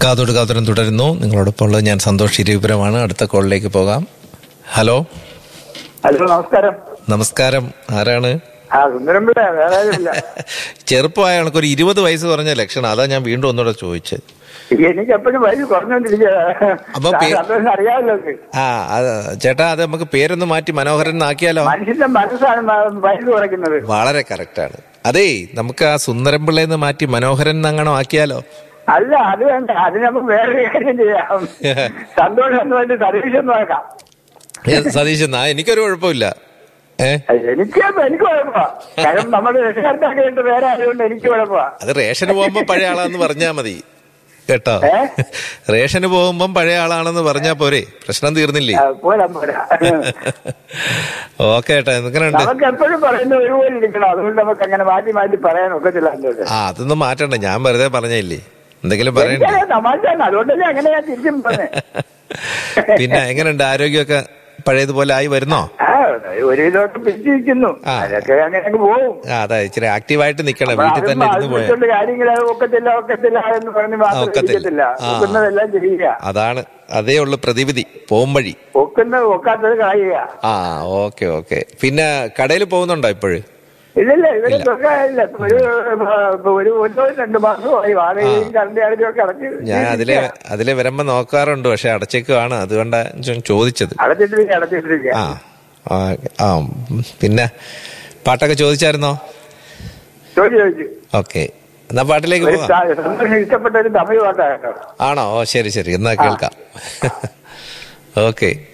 കാതോട് കാതോരം തുടരുന്നു നിങ്ങളോടൊപ്പം ഉള്ളത് ഞാൻ സന്തോഷ് ഇരവിപുരമാണ് അടുത്ത കോളിലേക്ക് പോകാം ഹലോ ഹലോ നമസ്കാരം നമസ്കാരം ആരാണ് ആ സുന്ദരം പിള്ള വേറെ ആരുമില്ല ചെറുപ്പമായ കണക്ക് ഒരു ഇരുപത് വയസ്സ് പറഞ്ഞ ലക്ഷണം അതാ ഞാൻ വീണ്ടും ഒന്നുകൂടെ ചോദിച്ചത് എനിക്ക് എപ്പോഴും വയസ്സ് അപ്പൊ പേ- കുറഞ്ഞോണ്ടിരിക്കുക അറിയാമല്ലോ ഇത്. ആ അത് ചേട്ടാ അത് നമുക്ക് പേരൊന്ന് മാറ്റി മനോഹരൻ എന്നാക്കിയാലോ മനുഷ്യന്റെ മനസ്സാണ് മ- വയസ്സ് കുറയ്ക്കുന്നത് വളരെ കറക്റ്റാണ് അതേ നമുക്ക് ആ സുന്ദരം പിള്ളേന്ന് മാറ്റി മനോഹരൻ എന്നങ്ങണോ ആക്കിയാലോ അല്ല അത് വേണ്ട അതിന് നമുക്ക് വേറൊരു കാര്യം ചെയ്യാം സന്തോഷം എന്ന് വേണ്ടി സർവീസ് ഒന്ന് നോക്കാം ഏ, സതീശൻ ആ എനിക്കൊരു കുഴപ്പമില്ല ഏ എനിക്ക് എനിക്ക് കുഴപ്പമാ കാരണം നമ്മുടെ രക്ഷകർത്താക്കളായിട്ട് വേറെ ആയതുകൊണ്ട് എനിക്ക് കുഴപ്പമാ അത് റേഷന് പോകുമ്പോ പഴയ ആളാന്ന് പറഞ്ഞാ മതി കേട്ടോ ഏ? റേഷന് പോകുമ്പം പഴയ ആളാണെന്ന് പറഞ്ഞാ പോരെ പ്രശ്നം തീർന്നില്ലേ ആ, പോരാ പോരാ ഓക്കെ ഏട്ടാ എങ്ങനെയുണ്ട് നമുക്ക് എപ്പോഴും പറയുന്ന ഒരുപോലെ ഇരിക്കണം അതുകൊണ്ട് നമുക്ക് അങ്ങനെ മാറ്റി മാറ്റി പറയാൻ ഒക്കത്തില്ല എന്തോട്ട് ആ അതൊന്നും മാറ്റണ്ട ഞാൻ വെറുതെ പറഞ്ഞില്ലേ എന്തെങ്കിലും പറയണ്ടേ എനിക്കറിയാം തമാശയാണ് അതുകൊണ്ടല്ലേ അങ്ങനെ ഞാൻ തിരിച്ചും പറഞ്ഞേ പിന്നെ എങ്ങനെയുണ്ട് ആരോഗ്യമൊക്കെ പഴയതുപോലെ ആയി വരുന്നോ ആ ഒരു ഇതൊക്കെ പിടിച്ചിരിക്കുന്നു ആ. അതൊക്കെ അങ്ങനെ അങ്ങ് പോകും ആ അതെ ഇച്ചിരി ആക്റ്റീവായിട്ട് നിക്കണം വീട്ടിൽ തന്നെ ഇരുന്ന് പോയാ ആവശ്യമുള്ള കാര്യങ്ങൾ അത് ഒക്കത്തില്ല ഒക്കത്തില്ല എന്ന് പറഞ്ഞ് മാത്രം ഒക്കത്തില്ല. ഇരിക്കത്തില്ല ആ. ഒക്കുന്നതെല്ലാം ചെയ്യുക അതാണ് അതേ ഉള്ളു പ്രതിവിധി പോം വഴി ഒക്കുന്ന ഒക്കാത്തത് കളയുക ആ ഓക്കെ ഓക്കെ പിന്നെ കടയിൽ പോകുന്നുണ്ടോ ഇപ്പോഴും ഇല്ലില്ല ഇവര് തുറക്കാനില്ല ഒരു ഇപ്പൊ ഒരു ഒരു രണ്ട് മാസമായി വാടകയും കറണ്ട് ചാർജും ഒക്കെ അടച്ച് ഞാൻ അതിലെ അതിലെ വരുമ്പോ നോക്കാറുണ്ട് പക്ഷെ അടച്ചേക്കുവാണ് അതുകൊണ്ടാ ഞാൻ ചോദിച്ചത് അടച്ചിട്ടിരിക്കുക അടച്ചിട്ടിരിക്കുക ആ ആ, ആ ഉം, പിന്നെ പാട്ടൊക്കെ ചോദിച്ചായിരുന്നോ ചോദിച്ചു ചോദിച്ചു ഓക്കെ എന്നാ പാട്ടിലേക്ക് ഒരു പോവാം ത- സന്തോഷം ഇഷ്ടപ്പെട്ട ഒരു തമിഴ് പാട്ടാണ് കേട്ടോ ആണോ ഓ ശരി ശരി എന്നാ കേൾക്കാം ഓക്കെ